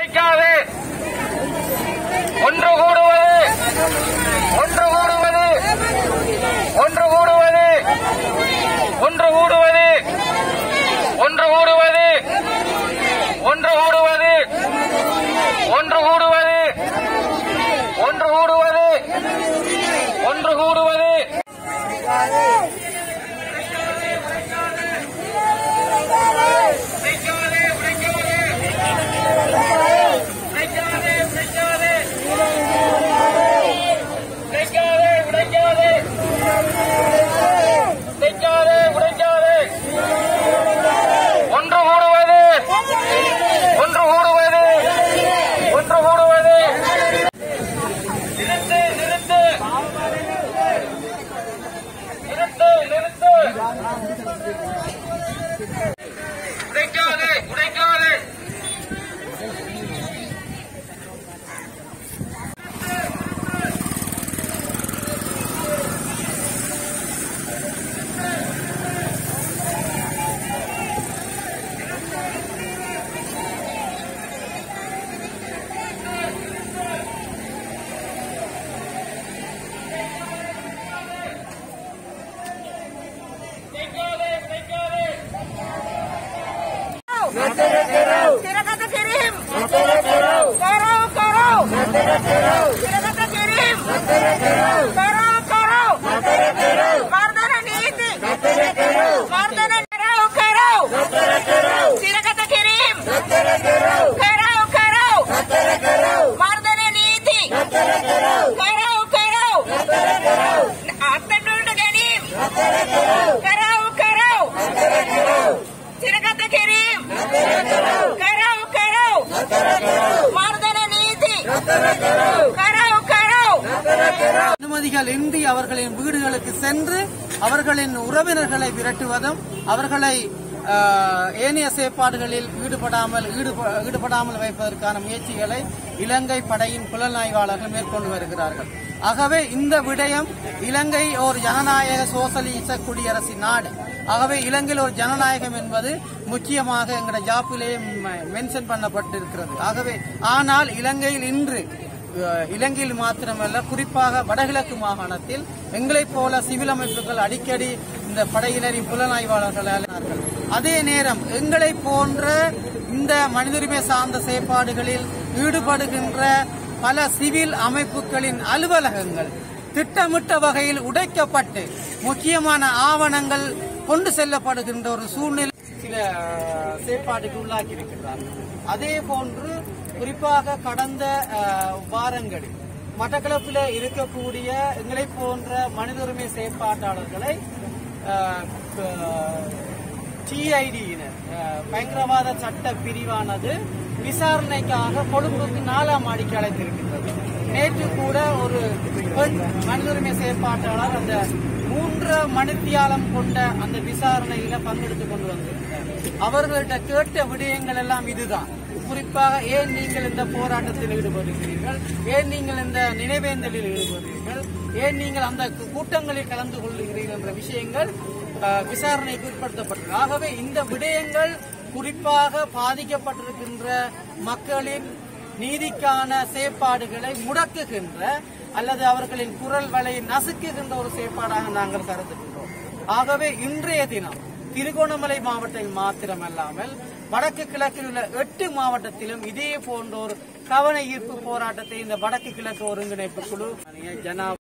உடைக்காதே ஒன்று கூடுவது ஒன்று கூடுவது ஒன்று கூடுவது ஒன்று கூடுவது ஒன்று கூடுவது ஒன்று கூடுவது ஒன்று கூடுவது ஒன்று கூடுவது ஒன்று கூடுவது உடைக்காதே உடைக்காதே உடைக்காதே உடைக்காதே உடைக்காதே உடைக்காதே உடைக்காதே உடைக்காதே ஒன்று கூடுவது ஒன்று கூடுவது ஒன்று கூடுவது நிறுத்து நிறுத்து நிறுத்து நிறுத்து உடைக்காதே உடைக்காதே உடைக்காதே உடைக்காதே Silakan kirim. Karo, karo. Silakan kirim. Karo, karo. Mardana niti. Mardana karo, karo. Silakan kirim. Karo, karo. Mardana niti. Karo, karo. അത്തട്ടുണ്ട് Kareem കരാവു കരാവു ചിരകത്ത Kareem കരാവു കരാവു മർദ്ദന നീതി കരാവു കരാവു அனுமதிகள் இன்றி அவர்களின் வீடுகளுக்கு சென்று அவர்களின் உறவினர்களை விரட்டுவதும் அவர்களை ஆஹ், ஏனைய செயற்பாடுகளில் ஈடுபடாமல் ஈடுப- ஈடுபடாமல் வைப்பதற்கான முயற்சிகளை இலங்கை படையின் புலனாய்வாளர்கள் மேற்கொண்டு வருகிறார்கள் ஆகவே இந்த விடயம் இலங்கை ஒரு ஜனநாயக சோசலிச குடியரசின் நாடு ஆகவே இலங்கையில் ஒரு ஜனநாயகம் என்பது முக்கியமாக எங்களுடைய ஜாப்பிலே மென்ஷன் பண்ணப்பட்டிருக்கிறது ஆகவே ஆனால் இலங்கையில் இன்று அஹ் இலங்கையில் மாத்திரமல்ல குறிப்பாக வடகிழக்கு மாகாணத்தில் எங்களைப் போல சிவில் அமைப்புகள் அடிக்கடி இந்த படையினரின் புலனாய்வாளர்கள் அதே நேரம் எங்களைப் போன்ற இந்த மனிதுரிமை சார்ந்த செயற்பாடுகளில் ஈடுபடுகின்ற பல சிவில் அமைப்புகளின் அலுவலகங்கள் திட்டமிட்ட வகையில் உடைக்கப்பட்டு முக்கியமான ஆவணங்கள் கொண்டு செல்லப்படுகின்ற ஒரு சூழ்நிலை சில செயற்பாடுக்கு உள்ளாக்கி இருக்கிறார்கள் அதே போன்று குறிப்பாக கடந்த அஹ், வாரங்களில் மட்டக்களப்பில் இருக்கக்கூடிய எங்களை போன்ற மனித உரிமை செயற்பாட்டாளர்களை டிஐடியினர் பயங்கரவாத சட்ட பிரிவானது விசாரணைக்காக கொழும்புக்கு நாலாம் மாடிக்கு அழைத்திருக்கின்றது நேற்று கூட ஒரு பெண் மனித உரிமை செயற்பாட்டாளர் அந்த மூன்று மணித்தியாலம் கொண்ட அந்த விசாரணையில பங்கெடுத்துக் கொண்டு வந்திருக்கிறார் அவர்கள்ட்ட கேட்ட விடயங்கள் எல்லாம் இதுதான் குறிப்பாக ஏன் நீங்கள் இந்த போராட்டத்தில் ஈடுபடுகிறீர்கள் ஏன் நீங்கள் இந்த நினைவேந்தலில் ஈடுபடுகிறீர்கள் ஏன் நீங்கள் அந்த கூட்டங்களில் கலந்து கொள்கிறீர்கள் என்ற விஷயங்கள் அஹ், விசாரணைக்கு உட்படுத்தப்பட்டது ஆகவே இந்த விடயங்கள் குறிப்பாக பாதிக்கப்பட்டிருக்கின்ற மக்களின் நீதிக்கான செயற்பாடுகளை முடக்குகின்ற அல்லது அவர்களின் குரல் வலை நசுக்குகின்ற ஒரு செயற்பாடாக நாங்கள் கருதுகின்றோம் ஆகவே இன்றைய தினம் திருகோணமலை மாவட்டத்தில் மாத்திரமல்லாமல் வடக்கு கிழக்கில் உள்ள எட்டு மாவட்டத்திலும் இதே போன்ற ஒரு கவன ஈர்ப்பு போராட்டத்தை இந்த வடக்கு கிழக்கு ஒருங்கிணைப்பு குழு ஜனா